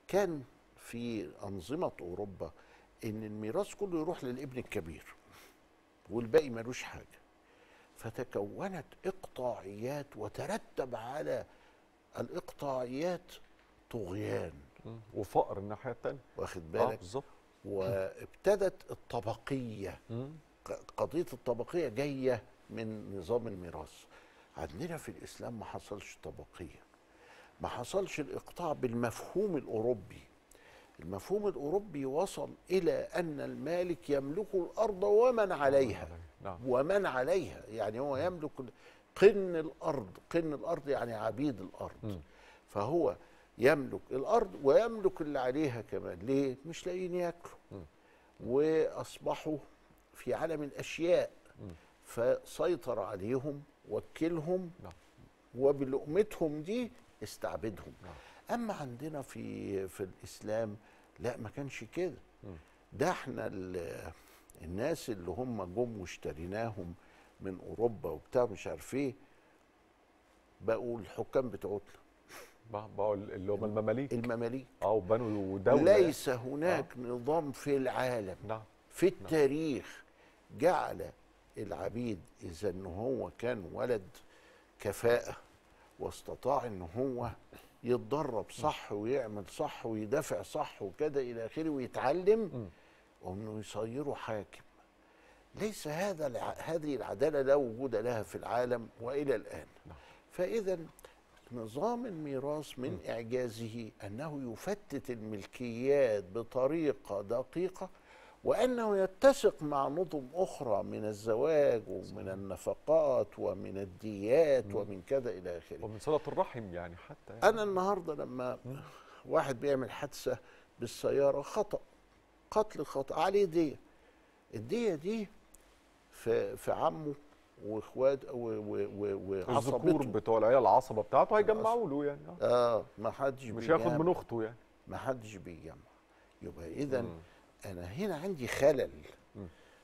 كان في انظمه اوروبا ان الميراث كله يروح للابن الكبير والباقي ملوش حاجه فتكونت اقطاعيات وترتب على الاقطاعيات طغيان مم. وفقر الناحيه الثانيه واخد اه بالك بالظبط وابتدت الطبقيه مم. ق- قضيه الطبقيه جايه من نظام الميراث عندنا في الاسلام ما حصلش طبقيه ما حصلش الاقطاع بالمفهوم الاوروبي المفهوم الاوروبي وصل الى ان المالك يملك الارض ومن عليها نعم ومن عليها يعني هو يملك قن الارض قن الارض يعني عبيد الارض مم. فهو يملك الارض ويملك اللي عليها كمان ليه مش لاقيين ياكلوا مم. واصبحوا في عالم الاشياء مم. فسيطر عليهم وكلهم نعم. وبلقمتهم دي استعبدهم نعم. اما عندنا في في الاسلام لا ما كانش كده مم. ده احنا ال- الناس اللي هم جم واشتريناهم من اوروبا وبتاع مش عارف ايه بقوا الحكام بتوعتنا بقى- بقوا اللي هم المماليك المماليك اه وبنوا دوله ليس هناك نظام في العالم نعم في التاريخ جعل العبيد اذا ان هو كان ولد كفاءه واستطاع ان هو يتدرب صح ويعمل صح ويدافع صح وكده الى اخره ويتعلم مم. وانه يصيره حاكم ليس هذا الع- هذه العداله لا وجود لها في العالم والى الان نعم. فاذا نظام الميراث من اعجازه انه يفتت الملكيات بطريقه دقيقه وانه يتسق مع نظم اخرى من الزواج ومن النفقات ومن الديات ومن كذا الى اخره ومن صله الرحم يعني حتى يعني. انا النهارده لما واحد بيعمل حادثه بالسياره خطا قتل خطا عليه ديه الديه دي في في عمه واخوات و- و- و- الذكور وعصبته بتوع العيله العصبه بتاعته هيجمعوا له يعني آه. اه ما حدش مش هياخد بيجمع. من اخته يعني ما حدش بيجمع يبقى اذا مم. انا هنا عندي خلل مم.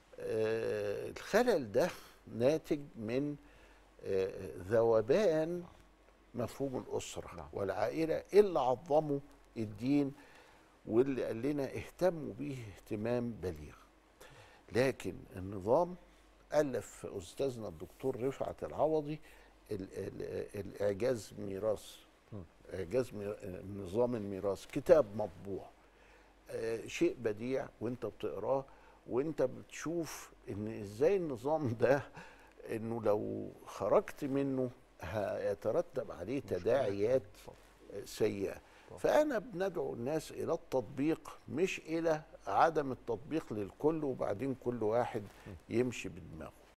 آه الخلل ده ناتج من آه ذوبان مفهوم الاسره نعم. والعائله اللي عظموا الدين واللي قال لنا اهتموا به اهتمام بليغ لكن النظام الف استاذنا الدكتور رفعت العوضي ال- ال- الاعجاز ميراث مم. اعجاز ميرا- نظام الميراث كتاب مطبوع آه، شيء بديع وانت بتقراه وانت بتشوف ان ازاي النظام ده انه لو خرجت منه هيترتب عليه تداعيات سيئه فانا بندعو الناس الى التطبيق مش الى عدم التطبيق للكل وبعدين كل واحد يمشي بدماغه